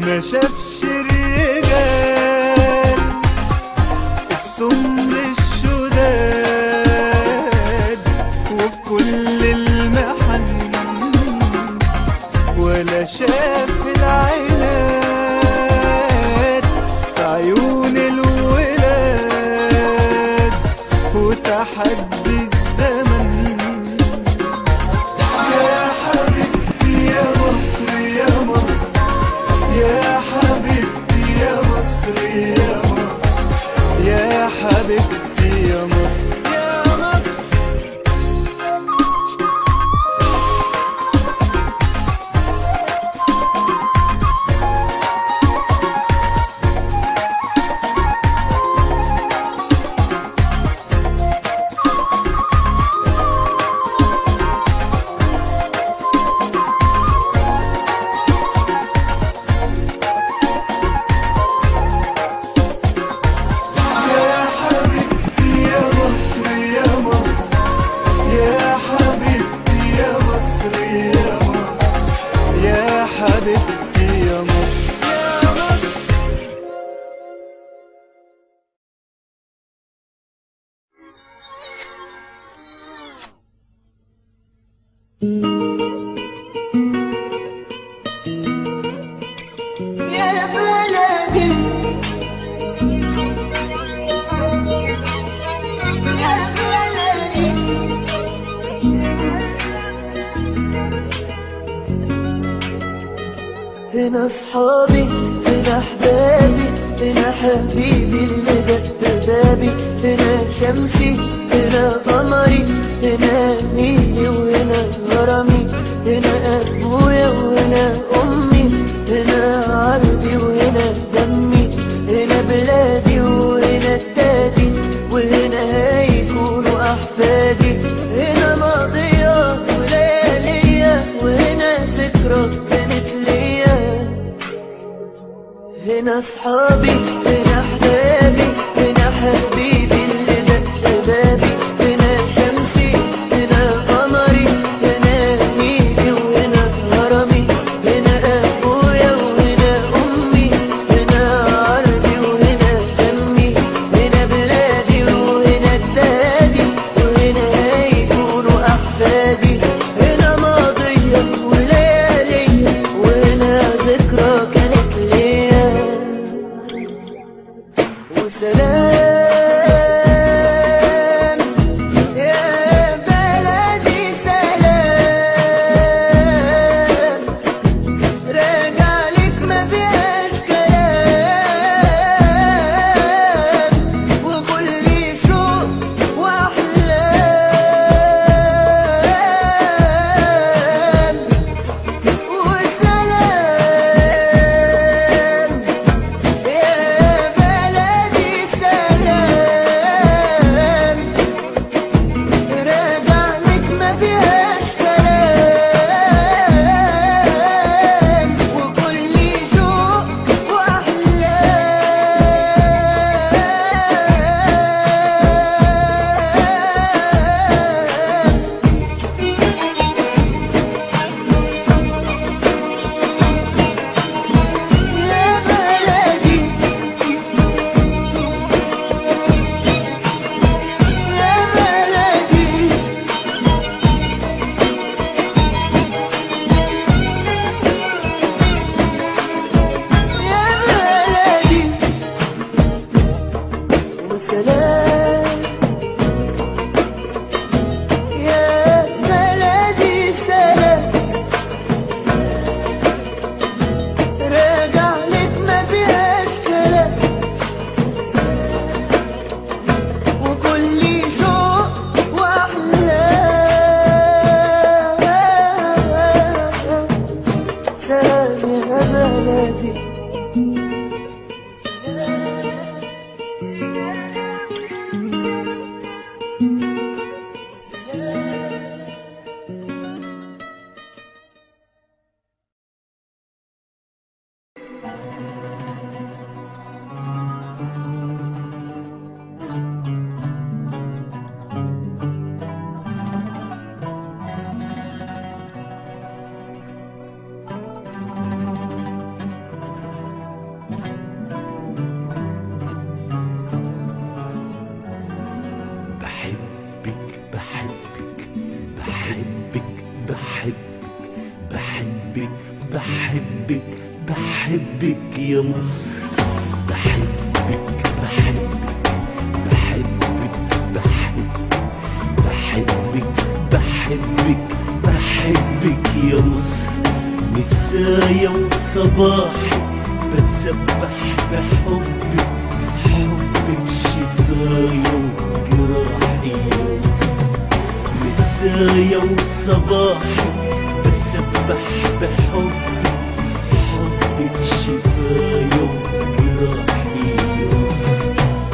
ما شافش الرجال السمر الشداد وفي كل المحن ولا شاف العينات في عيون الولاد وتحدي الزمن يا حبيبتي يا مصر يا مصر يا حبيبتي يا مصر يا مصر يا حبيبتي يا مصر يا مصر يا حبيبتي يا مصر يا مصر يا حبيبتي يا مصر يا مصر يا حبيبتي يا مصر يا مصر يا بلدي يا بلدي هنا اصحابي هنا احبابي هنا حبيبي اللي دق بابي هنا شمسي هنا قمري هنا نيلي وهنا غرامي هنا ابويا وهنا امي هنا عرضي وهنا دمي هنا بلادي وهنا التادي وهنا هيكونوا احفادي هنا ماضية وليالية وهنا ذكرى كانت ليا هنا اصحابي هنا احبابي هنا حبيبي اللي دق بابي هنا شمسي هنا قمري هنا نيلي وهنا غرامي هنا ابويا وهنا امي هنا عرضي وهنا دمي هنا بلادي وهنا التادي وهنا هيكونوا احفادي هنا ماضية وليالي وهنا ذكرى كانت ليا بحبك بحبك بحبك بحبك يا مصر بحبك بحبك بحبك بحبك بحبك بحبك بحبك يا مصر مسايا وصباحي بسبح بحبك حبك شفايا وجراحي يا مصر مسايا وصباحي بسبح بحبك حبك شفايا وجراحي يا مصر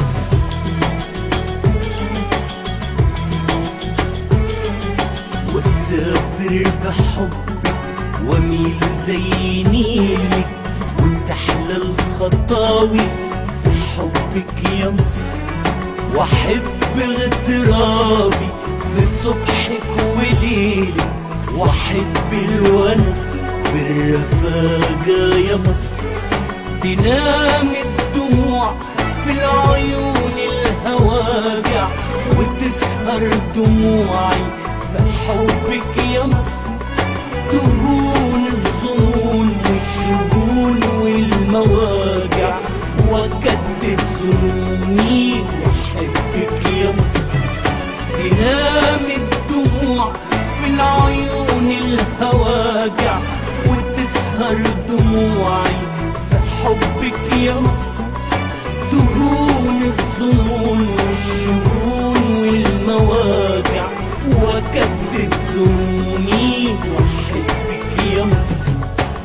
واسافر بحبك واميل زي نيلك وتحلى الخطاوي في حبك يا مصر واحب اغترابي في صبحك وليلك واحب الونس بالرفاقة يا مصر تنام الدموع في العيون الهواجع وتسهر دموعي في حبك يا مصر تهون الظنون والشجون والمواجع واكدب ظنوني واحبك يا مصر تنام الدموع في العيون الهواجع وتسهر دموعي في حبك يا مصر تهون الظنون والشجون والمواجع واكدب ظنوني واحبك يا مصر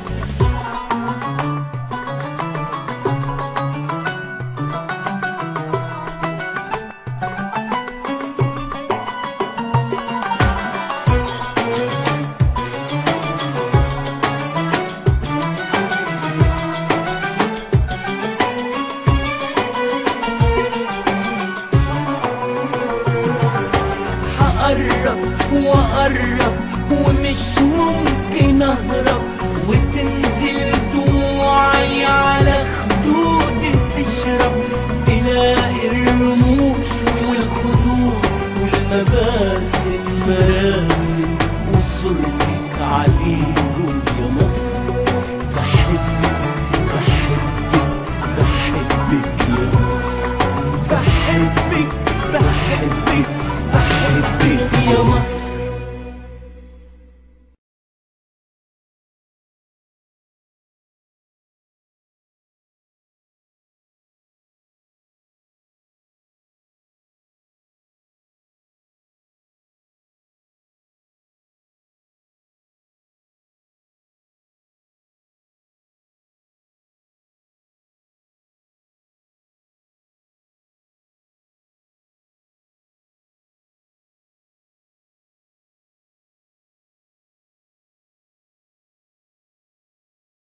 هقرب واقرب ومش ممكن اهرب وتنزل دموعي على خدودي تشرب تلاقي الرموش والخدود والمباسم مراسم وصورتك عليهم يا مصر بحبك بحبك بحبك يا مصر بحبك بحبك بحبك يا مصر